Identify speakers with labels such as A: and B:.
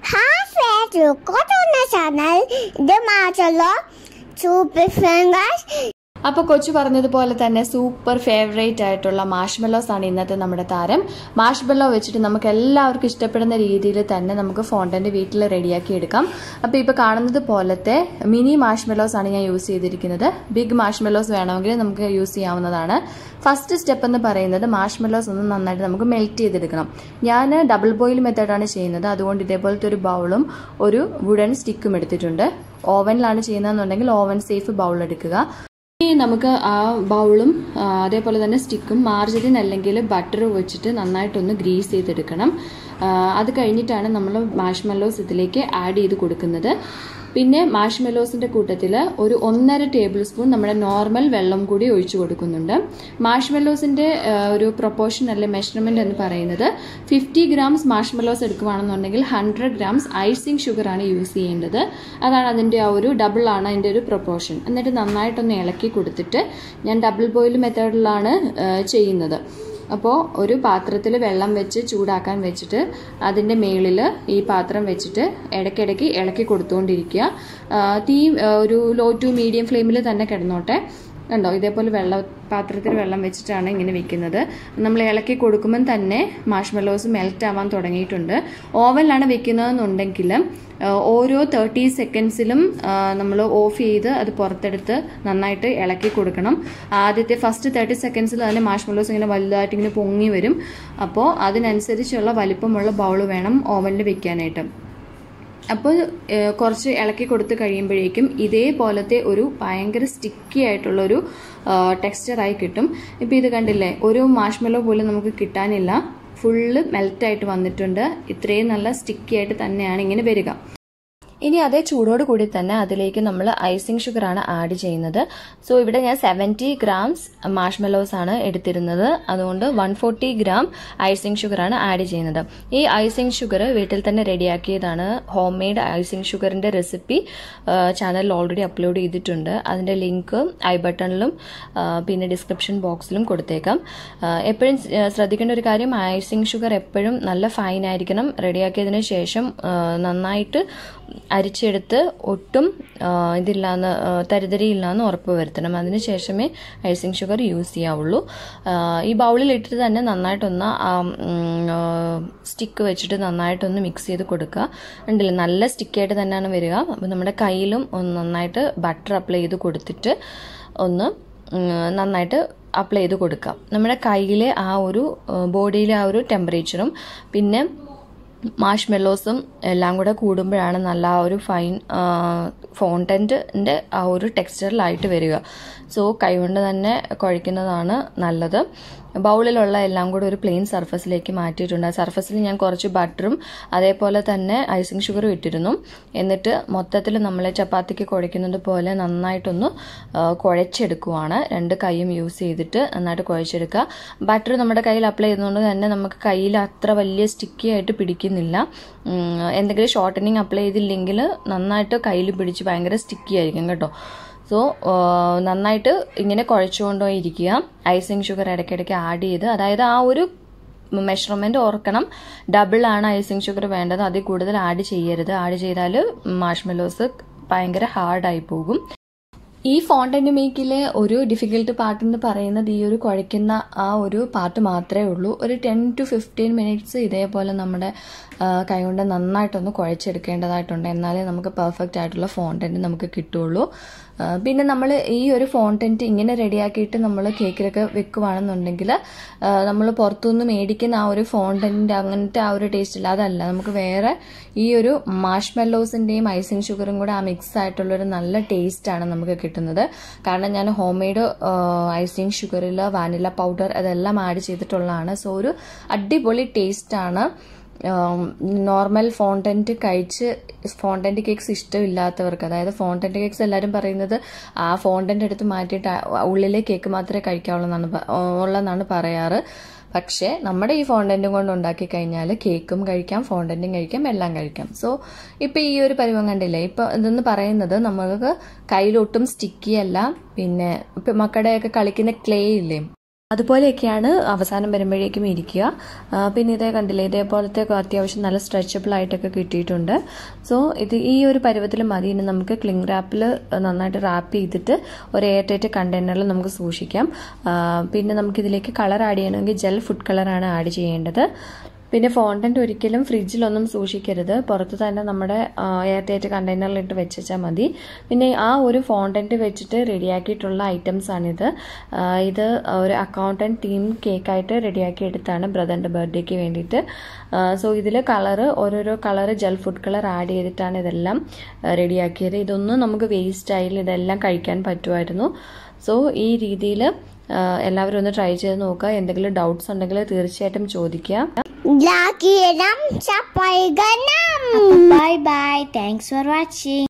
A: Perfect. Got on the channel. The Marcello. Super fingers.
B: അപ്പോൾ കൊച്ചു പറഞ്ഞതുപോലെ തന്നെ സൂപ്പർ ഫേവറേറ്റ് ആയിട്ടുള്ള മാഷ്മെല്ലോസ് ആണ് ഇന്നത്തെ നമ്മുടെ താരം മാഷ്മെല്ലോ വെച്ചിട്ട് നമുക്ക് എല്ലാവർക്കും ഇഷ്ടപ്പെടുന്ന രീതിയിൽ തന്നെ നമുക്ക് ഫോണ്ടന്റ് വീട്ടിൽ റെഡിയാക്കി എടുക്കാം അപ്പോൾ ഇപ്പോൾ കാണുന്നത് പോലത്തെ മിനി മാഷ്മെല്ലോസ് ആണ് ഞാൻ യൂസ് ചെയ്തിരിക്കുന്നത് ബിഗ് മാഷ്മെല്ലോസ് വേണമെങ്കിൽ നമുക്ക് യൂസ് ചെയ്യാവുന്നതാണ് ഫസ്റ്റ് സ്റ്റെപ്പ് എന്ന് പറയുന്നത് മാഷ്മെല്ലോസ് ഒന്ന് നന്നായിട്ട് നമുക്ക് മെൽറ്റ് ചെയ്തെടുക്കണം ഞാൻ ഡബിൾ ബോയിൽ മെത്തേഡാണ് ചെയ്യുന്നത് അതുകൊണ്ട് ഇതേപോലത്തെ ഒരു ബൗളും ഒരു വുഡൻ സ്റ്റിക്കും എടുത്തിട്ടുണ്ട് ഓവനിലാണ് ചെയ്യുന്നതെന്നുണ്ടെങ്കിൽ ഓവൻ സേഫ് ബൗൾ എടുക്കുക ഇനി നമുക്ക് ആ ബൗളും ആ, അതേപോലെ തന്നെ സ്റ്റിക്കും മാർജറിൻ അല്ലെങ്കിൽ ബട്ടർ വെച്ചിട്ട് നന്നായിട്ടൊന്ന് ഗ്രീസ് ചെയ്തെടുക്കണം ആ, അത് കഴിഞ്ഞിട്ടാണ് നമ്മൾ മാഷ്മെല്ലോസ് ഇതിലേക്ക് ആഡ് ചെയ്ത് കൊടുക്കുന്നത് പിന്നെ മാഷ്മെല്ലോസിന്റെ കൂട്ടത്തിൽ ഒരു ഒന്നര ടേബിൾ സ്പൂൺ നമ്മുടെ നോർമൽ വെള്ളം കൂടി ഒഴിച്ചു കൊടുക്കുന്നുണ്ട് മാഷ്മെല്ലോസിന്റെ ആ, ഒരു പ്രൊപ്പോർഷൻ അല്ലെ മെഷർമെന്റ് എന്ന് പറയുന്നത് ഫിഫ്റ്റി ഗ്രാംസ് മാഷ്മെല്ലോസ് എടുക്കുകയാണെന്നുണ്ടെങ്കിൽ ഹൺഡ്രഡ് ഗ്രാംസ് ഐസിങ് ഷുഗർ ആണ് യൂസ് ചെയ്യേണ്ടത് അതാണ് അതിന്റെ ആ ഒരു ഡബിൾ ആണ് അതിന്റെ ഒരു പ്രൊപ്പോർഷൻ എന്നിട്ട് നന്നായിട്ടൊന്ന് ഇളക്കി കൊടുത്തിട്ട് ഞാൻ ഡബിൾ ബോയിൽ മെത്തേഡിലാണ് ചെയ്യുന്നത് അപ്പോൾ ഒരു പാത്രത്തിൽ വെള്ളം വെച്ച് ചൂടാക്കാൻ വെച്ചിട്ട് അതിൻ്റെ മേളിൽ ഈ പാത്രം വെച്ചിട്ട് ഇടയ്ക്കിടയ്ക്ക് ഇളക്കി കൊടുത്തുകൊണ്ടിരിക്കുക ആ, തീ ആ, ഒരു ലോ ടു മീഡിയം ഫ്ലെയിമിൽ തന്നെ കിടന്നോട്ടെ കണ്ടോ ഇതേപോലെ വെള്ള പാത്രത്തിൽ വെള്ളം വെച്ചിട്ടാണ് ഇങ്ങനെ വെക്കുന്നത് നമ്മൾ ഇളക്കി കൊടുക്കുമ്പം തന്നെ മാഷ്മെല്ലോസ് മെൽറ്റ് ആവാൻ തുടങ്ങിയിട്ടുണ്ട് ഓവനിലാണ് വെക്കുന്നതെന്നുണ്ടെങ്കിൽ ആ, ഓരോ തേർട്ടി സെക്കൻഡ്സിലും നമ്മൾ ഓഫ് ചെയ്ത് അത് പുറത്തെടുത്ത് നന്നായിട്ട് ഇളക്കി കൊടുക്കണം ആദ്യത്തെ ഫസ്റ്റ് തേർട്ടി സെക്കൻഡ്സിൽ തന്നെ മാഷ്മെല്ലോസ് ഇങ്ങനെ വലുതായിട്ട് ഇങ്ങനെ പൊങ്ങി വരും അപ്പോൾ അതിനനുസരിച്ചുള്ള വലിപ്പമുള്ള ബൗൾ വേണം ഓവനിൽ വെക്കാനായിട്ട് അപ്പോൾ ഏഹ്, കുറച്ച് ഇളക്കി കൊടുത്ത് കഴിയുമ്പോഴേക്കും ഇതേപോലത്തെ ഒരു ഭയങ്കര സ്റ്റിക്കി ആയിട്ടുള്ള ഒരു ടെക്സ്ചറായി കിട്ടും ഇപ്പോൾ ഇത് കണ്ടില്ലേ ഒരു മാഷ്മെല്ലോ പോലും നമുക്ക് കിട്ടാനില്ല ഫുള്ള് മെൽറ്റായിട്ട് വന്നിട്ടുണ്ട് ഇത്രയും നല്ല സ്റ്റിക്കി ആയിട്ട് തന്നെയാണ് ഇങ്ങനെ വരിക ഇനി അതേ ചൂടോട് കൂടി തന്നെ അതിലേക്ക് നമ്മൾ ഐസിങ് ഷുഗർ ആണ് ആഡ് ചെയ്യുന്നത് സോ ഇവിടെ ഞാൻ സെവൻറ്റി ഗ്രാംസ് മാഷ്മെലോസ് ആണ് എടുത്തിരുന്നത് അതുകൊണ്ട് one forty gram icing sugar ആണ് ആഡ് ചെയ്യുന്നത് ഈ ഐസിങ് ഷുഗർ വീട്ടിൽ തന്നെ റെഡിയാക്കിയതാണ് ഹോം മെയ്ഡ് ഐസിങ് ഷുഗറിന്റെ റെസിപ്പി ചാനലിൽ ഓൾറെഡി അപ്ലോഡ് ചെയ്തിട്ടുണ്ട് അതിന്റെ ലിങ്ക് ഐ ബട്ടണിലും ആ, പിന്നെ ഡിസ്ക്രിപ്ഷൻ ബോക്സിലും കൊടുത്തേക്കാം എപ്പോഴും ശ്രദ്ധിക്കേണ്ട ഒരു കാര്യം ഐസിങ് ഷുഗർ എപ്പോഴും നല്ല ഫൈൻ ആയിരിക്കണം റെഡിയാക്കിയതിന് ശേഷം ആ, നന്നായിട്ട് അരിച്ചെടുത്ത് ഒട്ടും ആ, ഇതില്ലാന്ന് ആ, തരിതരിയില്ലാന്ന് ഉറപ്പ് വരുത്തണം അതിന് ശേഷമേ ഐസിങ് ഷുഗർ യൂസ് ചെയ്യാവുള്ളൂ ആ, ഈ ബൗളിൽ ഇട്ടിട്ട് തന്നെ നന്നായിട്ടൊന്ന് സ്റ്റിക്ക് വെച്ചിട്ട് നന്നായിട്ടൊന്ന് മിക്സ് ചെയ്ത് കൊടുക്കുക ഉണ്ടല്ലോ നല്ല സ്റ്റിക്കായിട്ട് തന്നെയാണ് വരിക അപ്പം നമ്മുടെ കയ്യിലും ഒന്ന് നന്നായിട്ട് ബട്ടർ അപ്ലൈ ചെയ്ത് കൊടുത്തിട്ട് ഒന്ന് ഉം, നന്നായിട്ട് അപ്ലൈ ചെയ്ത് കൊടുക്കാം നമ്മുടെ കയ്യിലെ ആ ഒരു ബോഡിയിലെ ആ ഒരു ടെമ്പറേച്ചറും പിന്നെ മാഷ്മെല്ലോസും എല്ലാം കൂടെ കൂടുമ്പോഴാണ് നല്ല ആ ഒരു ഫൈൻ ഫോണ്ടൻറ്റിൻ്റെ ആ ഒരു ടെക്സ്ചറിലായിട്ട് വരിക സോ കൈകൊണ്ട് തന്നെ കുഴയ്ക്കുന്നതാണ് നല്ലത് ബൗളിലുള്ള എല്ലാം കൂടെ ഒരു പ്ലെയിൻ സർഫസിലേക്ക് മാറ്റിയിട്ടുണ്ട് ആ സർഫസിൽ ഞാൻ കുറച്ച് ബട്ടറും അതേപോലെ തന്നെ ഐസിങ് ഷുഗറും ഇട്ടിരുന്നു എന്നിട്ട് മൊത്തത്തിൽ നമ്മൾ ചപ്പാത്തിക്ക് കുഴയ്ക്കുന്നത് പോലെ നന്നായിട്ടൊന്ന് ആ, കുഴച്ചെടുക്കുവാണ് രണ്ട് കൈയും യൂസ് ചെയ്തിട്ട് നന്നായിട്ട് കുഴച്ചെടുക്കുക ബട്ടർ നമ്മുടെ കയ്യിൽ അപ്ലൈ ചെയ്യുന്നതുകൊണ്ട് തന്നെ നമുക്ക് കയ്യിൽ അത്ര വലിയ സ്റ്റിക്കി ആയിട്ട് പിടിക്കുന്നില്ല ഉം, എന്തെങ്കിലും ഷോർട്ടനിങ് അപ്ലൈ ചെയ്തില്ലെങ്കിൽ നന്നായിട്ട് കയ്യിൽ പിടിച്ച് ഭയങ്കര സ്റ്റിക്കി ആയിരിക്കും കേട്ടോ സോ നന്നായിട്ട് ഇങ്ങനെ കുഴച്ചുകൊണ്ടേ ഇരിക്കുക ഐസിങ് ഷുഗർ ഇടയ്ക്കിടയ്ക്ക് ആഡ് ചെയ്ത് അതായത് ആ ഒരു മെഷർമെന്റ് ഓർക്കണം ഡബിൾ ആണ് ഐസിങ് ഷുഗർ വേണ്ടത് അതിൽ കൂടുതൽ ആഡ് ചെയ്യരുത് ആഡ് ചെയ്താൽ മാഷ്മെലോസ് ഭയങ്കര ഹാർഡായി പോകും ഈ ഫോണ്ടന്റ് മേക്കിലെ ഒരു ഡിഫിക്കൽട്ട് പാർട്ട് എന്ന് പറയുന്നത് ഈ ഒരു കുഴയ്ക്കുന്ന ആ ഒരു പാർട്ട് മാത്രമേ ഉള്ളൂ ഒരു ടെൻ ടു ഫിഫ്റ്റീൻ മിനിറ്റ്സ് ഇതേപോലെ നമ്മുടെ ആ, കൈകൊണ്ട് നന്നായിട്ടൊന്ന് കുഴച്ചെടുക്കേണ്ടതായിട്ടുണ്ട് എന്നാലേ നമുക്ക് പെർഫെക്റ്റ് ആയിട്ടുള്ള ഫോണ്ടന്റ് നമുക്ക് കിട്ടുള്ളൂ ആ, പിന്നെ നമ്മൾ ഈ ഒരു ഫോണ്ടന്റ് ഇങ്ങനെ റെഡിയാക്കിയിട്ട് നമ്മൾ കേക്കിലൊക്കെ വെക്കുവാണെന്നുണ്ടെങ്കിൽ നമ്മൾ പുറത്തുനിന്ന് മേടിക്കുന്ന ആ ഒരു ഫോണ്ടന്റ് അങ്ങനത്തെ ആ ഒരു ടേസ്റ്റ് ഇല്ല അതല്ല നമുക്ക് വേറെ ഈ ഒരു മാഷ്മെല്ലോസിന്റെയും ഐസിങ് ഷുഗറും കൂടെ ആ മിക്സ് ആയിട്ടുള്ള ഒരു നല്ല ടേസ്റ്റ് ആണ് നമുക്ക് കിട്ടുന്നത് കാരണം ഞാൻ ഹോം മെയ്ഡ് ഐസിങ് ഷുഗറിൽ വാനില പൗഡർ അതെല്ലാം ആഡ് ചെയ്തിട്ടുള്ളതാണ് സോ ഒരു അടിപൊളി ടേസ്റ്റ് ആണ് നോർമൽ ഫോണ്ടന്റ് കഴിച്ച് ഫോണ്ടന്റ് കേക്ക്സ് ഇഷ്ടമില്ലാത്തവർക്ക് അതായത് ഫോണ്ടന്റ് കേക്ക്സ് എല്ലാവരും പറയുന്നത് ആ ഫോണ്ടന്റ് എടുത്ത് മാറ്റിയിട്ട് ആ ഉള്ളിലെ കേക്ക് മാത്രമേ കഴിക്കാവുള്ളൂ എന്നാണ് പ- ഉള്ളെന്നാണ് പറയാറ് പക്ഷേ നമ്മുടെ ഈ ഫോണ്ടന്റും കൊണ്ട് ഉണ്ടാക്കി കഴിഞ്ഞാൽ കേക്കും കഴിക്കാം ഫോണ്ടന്റും കഴിക്കാം എല്ലാം കഴിക്കാം സോ ഇപ്പൊ ഈ ഒരു പരിവം കണ്ടില്ലേ ഇപ്പൊ ഇതെന്ന് പറയുന്നത് നമുക്ക് കയ്യിലൊട്ടും സ്റ്റിക്കി അല്ല പിന്നെ ഇപ്പൊ മക്കളുടെയൊക്കെ കളിക്കുന്ന ക്ലേ ഇല്ലേ അതുപോലെയൊക്കെയാണ് അവസാനം വരുമ്പോഴേക്കും ഇരിക്കുക ആ, പിന്നെ ഇതേ കണ്ടില്ലേ ഇതേപോലത്തെ ഒക്കെ അത്യാവശ്യം നല്ല സ്ട്രെച്ചബിൾ ആയിട്ടൊക്കെ കിട്ടിയിട്ടുണ്ട് സോ ഇത് ഈ ഒരു പരുവത്തിൽ മതി ഇനി നമുക്ക് ക്ലിംഗ് റാപ്പിൽ നന്നായിട്ട് റാപ്പ് ചെയ്തിട്ട് ഒരു എയർ ടൈറ്റ് കണ്ടെയ്നറിൽ നമുക്ക് സൂക്ഷിക്കാം ആ, പിന്നെ നമുക്കിതിലേക്ക് കളർ ആഡ് ചെയ്യണമെങ്കിൽ ജെൽ ഫുഡ് കളറാണ് ആഡ് ചെയ്യേണ്ടത് പിന്നെ ഫോണ്ടന്റ് ഒരിക്കലും ഫ്രിഡ്ജിലൊന്നും സൂക്ഷിക്കരുത് പുറത്ത് തന്നെ നമ്മുടെ എയർ ടൈറ്റ് കണ്ടെയ്നറിലിട്ട് വെച്ചാൽ മതി പിന്നെ ആ ഒരു ഫോണ്ടന്റ് വെച്ചിട്ട് റെഡിയാക്കിയിട്ടുള്ള ഐറ്റംസ് ആണിത് ആ, ഇത് ഒരു അക്കൗണ്ടന്റ് ടീം കേക്കായിട്ട് റെഡിയാക്കി എടുത്താണ് ബ്രദറിൻ്റെ ബർത്ത്ഡേക്ക് വേണ്ടിയിട്ട് സോ ഇതിൽ കളറ് ഓരോരോ colour gel food colour add ചെയ്തിട്ടാണ് ഇതെല്ലാം റെഡിയാക്കിയത് ഇതൊന്നും നമുക്ക് വേസ്റ്റ് ആയില്ല ഇതെല്ലാം കഴിക്കാൻ പറ്റുമായിരുന്നു സോ ഈ രീതിയിൽ എല്ലാവരും ഒന്ന് ട്രൈ ചെയ്ത് നോക്കുക എന്തെങ്കിലും ഡൗട്ട്സ് ഉണ്ടെങ്കിൽ തീർച്ചയായിട്ടും ചോദിക്കുക
A: Lagi ram capai ganam. Bye bye. Thanks for watching.